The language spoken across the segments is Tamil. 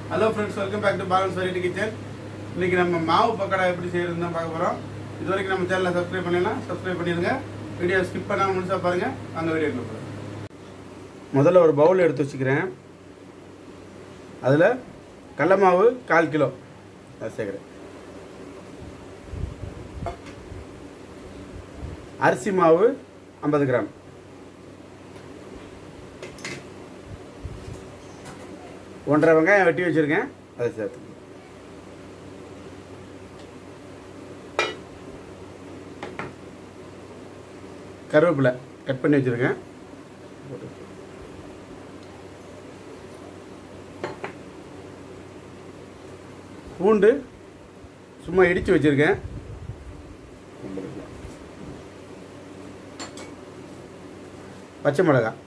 hello friends welcome back to Balan's variety kitchen இன்னைக்கு நம்ம மாவு பக்கடா எப்படி செய்யறதுன்னு தான் பார்க்க போகிறோம் இது வரைக்கும் நம்ம சேனலை சப்ஸ்கிரைப் பண்ணலாம் சப்ஸ்கிரைப் பண்ணிடுங்க வீடியோ ஸ்கிப் பண்ணாமல் முழுசாக பாருங்கள் அங்கே வீடியோ போகிறோம் முதல்ல ஒரு பவுல் எடுத்து வச்சுக்கிறேன் அதில் கடல மாவு கால் கிலோ அது சேர்க்குறேன் அரிசி மாவு ஐம்பது கிராம் ஒன்றரை வெங்காயம் வெட்டி வச்சுருக்கேன் அதை சேர்த்து கருவேப்பிலை கட் பண்ணி வச்சுருக்கேன் பூண்டு சும்மா இடித்து வச்சுருக்கேன் பச்சை மிளகாய்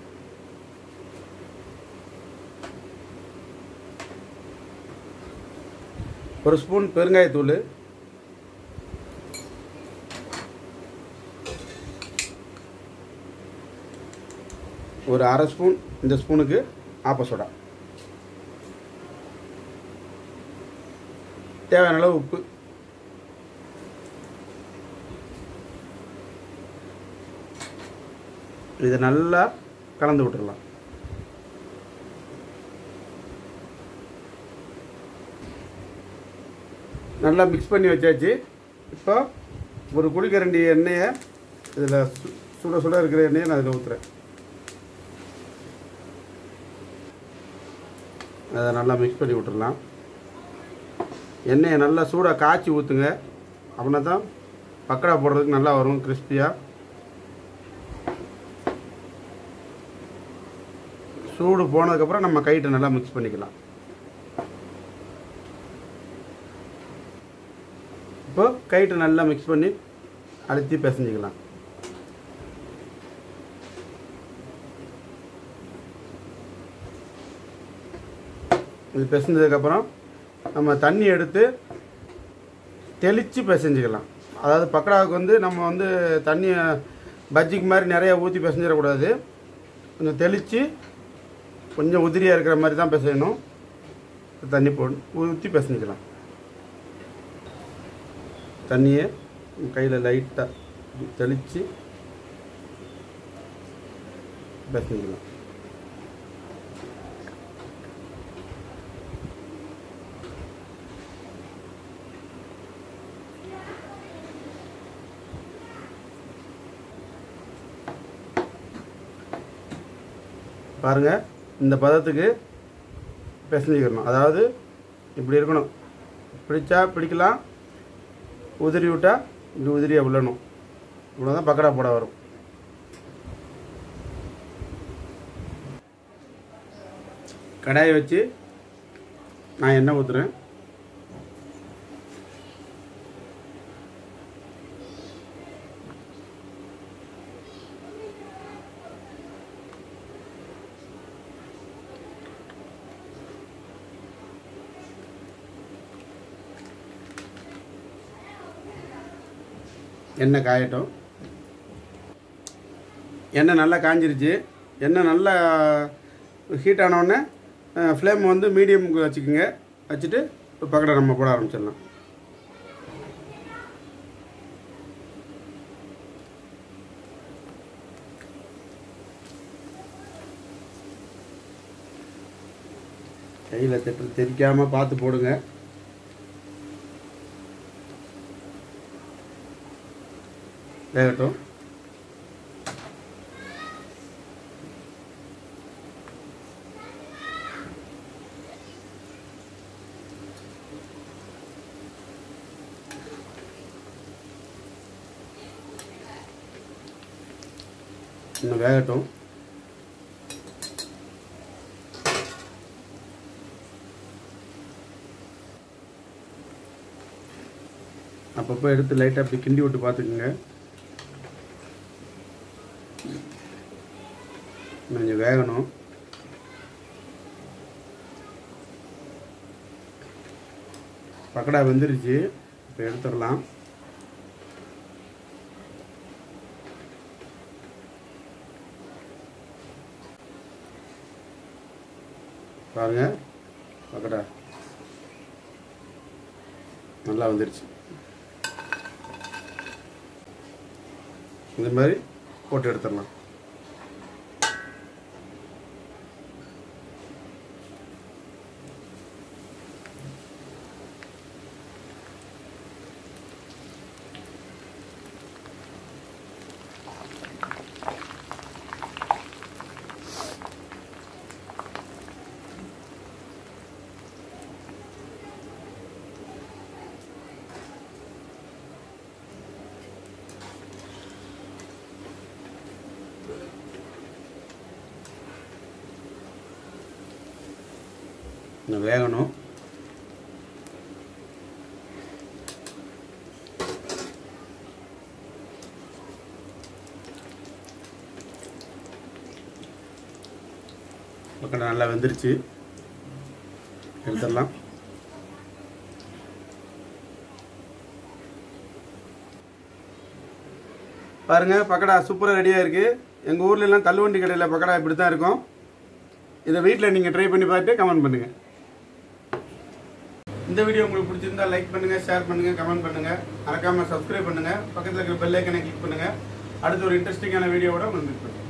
ஒரு ஸ்பூன் பெருங்காயத்தூள் ஒரு அரை ஸ்பூன் இந்த ஸ்பூனுக்கு ஆப்ப சோடா தேவையான அளவு உப்பு இதை நல்லா கலந்து விட்டுறலாம் நல்லா மிக்ஸ் பண்ணி வச்சாச்சு இப்போ ஒரு குழிக்கரண்டி எண்ணெயை இதில் சு- சுட சுட இருக்கிற எண்ணெயை நான் இதில் ஊற்றுறேன் அதை நல்லா மிக்ஸ் பண்ணி விட்டுறலாம் எண்ணெயை நல்லா சூடாக காய்ச்சி ஊற்றுங்க அப்படின்னா தான் பக்கடா போடுறதுக்கு நல்லா வரும் கிறிஸ்பியாக சூடு போனதுக்கப்புறம் நம்ம கைட்டை நல்லா மிக்ஸ் பண்ணிக்கலாம் இப்போ கைட்டை நல்லா மிக்ஸ் பண்ணி அழுத்தி பிசைஞ்சிக்கலாம் இது பிசைஞ்சதுக்கப்புறம் நம்ம தண்ணி எடுத்து தெளித்து பிசைஞ்சிக்கலாம் அதாவது பக்கடாவுக்கு வந்து நம்ம வந்து தண்ணியை பஜ்ஜிக்கு மாதிரி நிறைய ஊற்றி பிசைஞ்சிடக்கூடாது கொஞ்சம் தெளித்து கொஞ்சம் உதிரியாக இருக்கிற மாதிரி தான் பிசையணும் தண்ணி போட்டு ஊற்றி பிசைஞ்சிக்கலாம் தண்ணியை கையில் லைட்டாக தெளித்து பிசைஞ்சிக்கலாம் பாருங்கள் இந்த பதத்துக்கு பிசைஞ்சிக்கிறணும் அதாவது இப்படி இருக்கணும் பிடிச்சா பிடிக்கலாம் உதிரி விட்டால் இங்கே உதிரியாக விழணும் இவ்வளோ தான் பக்கடா போட வரும் கடாயை வச்சு நான் எண்ணெய் ஊற்றுறேன் எண்ணெய் காயட்டும் எண்ணெய் நல்லா காஞ்சிருச்சு எண்ணெய் நல்லா ஹீட் ஆனவுடனே ஃப்ளேம் வந்து மீடியமுக்கு வச்சுக்கோங்க வச்சுட்டு இப்போ பக்கடை நம்ம போட ஆரம்பிச்சிடலாம் கையில் தெட்டு தெரிக்காமல் பார்த்து போடுங்க வேகட்டும் இன்னும் வேகட்டும் அப்பப்போ எடுத்து லைட்டாக அப்படி கிண்டி விட்டு பார்த்துக்குங்க கொஞ்சம் வேகணும் பக்கடா வெந்துருச்சு இப்போ எடுத்துடலாம் பாருங்க பக்கடா நல்லா வந்துருச்சு இந்த மாதிரி போட்டு எடுத்துடலாம் இன்னும் வேகணும் பக்கடை நல்லா வெந்துருச்சு எடுத்துடலாம் பாருங்க பக்கடா சூப்பராக ரெடியாக இருக்குது எங்கள் ஊர்ல எல்லாம் தள்ளுவண்டி கடையில் பக்கடா இப்படி தான் இருக்கும் இதை வீட்டில் நீங்கள் ட்ரை பண்ணி பார்த்து கமெண்ட் பண்ணுங்கள் இந்த வீடியோ உங்களுக்கு பிடிச்சிருந்தா லைக் பண்ணுங்க ஷேர் பண்ணுங்க கமெண்ட் பண்ணுங்க மறக்காம சப்ஸ்கிரைப் பண்ணுங்க பக்கத்தில் இருக்கிற பெல் ஐக்கனை கிளிக் பண்ணுங்க அடுத்து ஒரு இன்ட்ரெஸ்டிங்கான வீடியோவோட உங்களுக்கு மீட் பண்ணுங்க